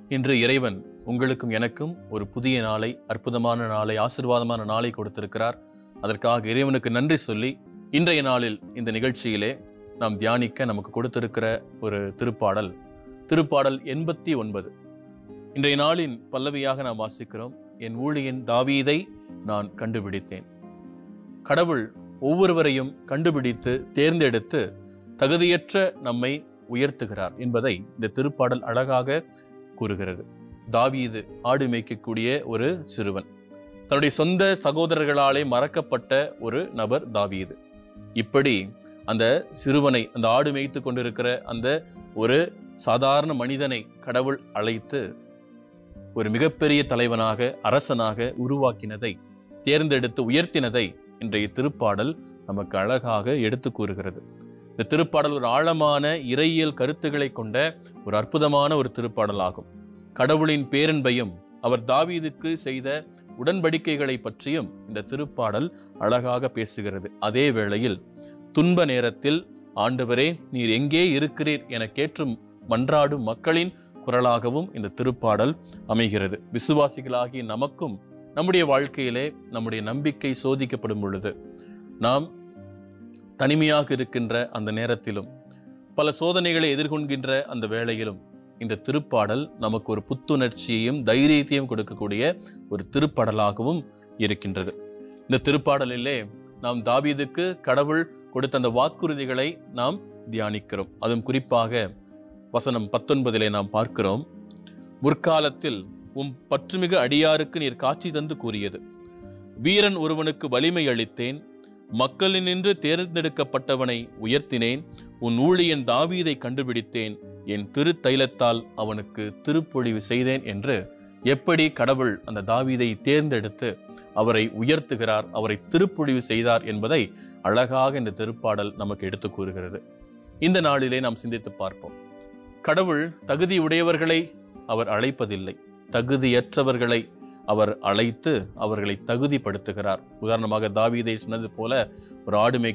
இன்று இறைவன் உங்களுக்கும் எனக்கும் ஒரு புதிய நாளை அற்புதமான நாளை ஆசீர்வாதமான நாளை கொடுத்திருக்கிறார் அதற்காக இறைவனுக்கு நன்றி சொல்லி இன்றைய நாளில் இந்த நிகழ்ச்சியிலே நாம் தியானிக்க நமக்கு கொடுத்திருக்கிற ஒரு திருப்பாடல் திருப்பாடல் எண்பத்தி ஒன்பது இன்றைய நாளின் பல்லவியாக நாம் வாசிக்கிறோம் என் ஊழியன் தாவீதை நான் கண்டுபிடித்தேன் கடவுள் ஒவ்வொருவரையும் கண்டுபிடித்து தேர்ந்தெடுத்து தகுதியற்ற நம்மை உயர்த்துகிறார் என்பதை இந்த திருப்பாடல் அழகாக கூறுகிறது தாவீது ஆடு மேய்க்கக்கூடிய ஒரு சிறுவன் தன்னுடைய சொந்த சகோதரர்களாலே மறக்கப்பட்ட ஒரு நபர் தாவீது இப்படி அந்த சிறுவனை அந்த ஆடு மேய்த்து கொண்டிருக்கிற அந்த ஒரு சாதாரண மனிதனை கடவுள் அழைத்து ஒரு மிகப்பெரிய தலைவனாக அரசனாக உருவாக்கினதை தேர்ந்தெடுத்து உயர்த்தினதை இன்றைய திருப்பாடல் நமக்கு அழகாக எடுத்து கூறுகிறது இந்த திருப்பாடல் ஒரு ஆழமான இறையியல் கருத்துக்களை கொண்ட ஒரு அற்புதமான ஒரு திருப்பாடல் ஆகும் கடவுளின் பேரன்பையும் அவர் தாவீதுக்கு செய்த உடன்படிக்கைகளை பற்றியும் இந்த திருப்பாடல் அழகாக பேசுகிறது அதே வேளையில் துன்ப நேரத்தில் ஆண்டவரே நீர் எங்கே இருக்கிறீர் என கேற்றும் மன்றாடும் மக்களின் குரலாகவும் இந்த திருப்பாடல் அமைகிறது விசுவாசிகளாகிய நமக்கும் நம்முடைய வாழ்க்கையிலே நம்முடைய நம்பிக்கை சோதிக்கப்படும் பொழுது நாம் தனிமையாக இருக்கின்ற அந்த நேரத்திலும் பல சோதனைகளை எதிர்கொள்கின்ற அந்த வேளையிலும் இந்த திருப்பாடல் நமக்கு ஒரு புத்துணர்ச்சியையும் தைரியத்தையும் கொடுக்கக்கூடிய ஒரு திருப்பாடலாகவும் இருக்கின்றது இந்த திருப்பாடலிலே நாம் தாவீதுக்கு கடவுள் கொடுத்த அந்த வாக்குறுதிகளை நாம் தியானிக்கிறோம் அதுவும் குறிப்பாக வசனம் பத்தொன்பதிலே நாம் பார்க்கிறோம் முற்காலத்தில் உம் பற்றுமிகு அடியாருக்கு நீர் காட்சி தந்து கூறியது வீரன் ஒருவனுக்கு வலிமை அளித்தேன் மக்களினின்று தேர்ந்தெடுக்கப்பட்டவனை உயர்த்தினேன் உன் ஊழியன் தாவீதை கண்டுபிடித்தேன் என் திரு தைலத்தால் அவனுக்கு திருப்பொழிவு செய்தேன் என்று எப்படி கடவுள் அந்த தாவீதை தேர்ந்தெடுத்து அவரை உயர்த்துகிறார் அவரை திருப்பொழிவு செய்தார் என்பதை அழகாக இந்த திருப்பாடல் நமக்கு எடுத்து கூறுகிறது இந்த நாளிலே நாம் சிந்தித்து பார்ப்போம் கடவுள் தகுதி உடையவர்களை அவர் அழைப்பதில்லை தகுதியற்றவர்களை அவர் அழைத்து அவர்களை தகுதிப்படுத்துகிறார் உதாரணமாக தாவீதை சொன்னது போல ஒரு ஆடு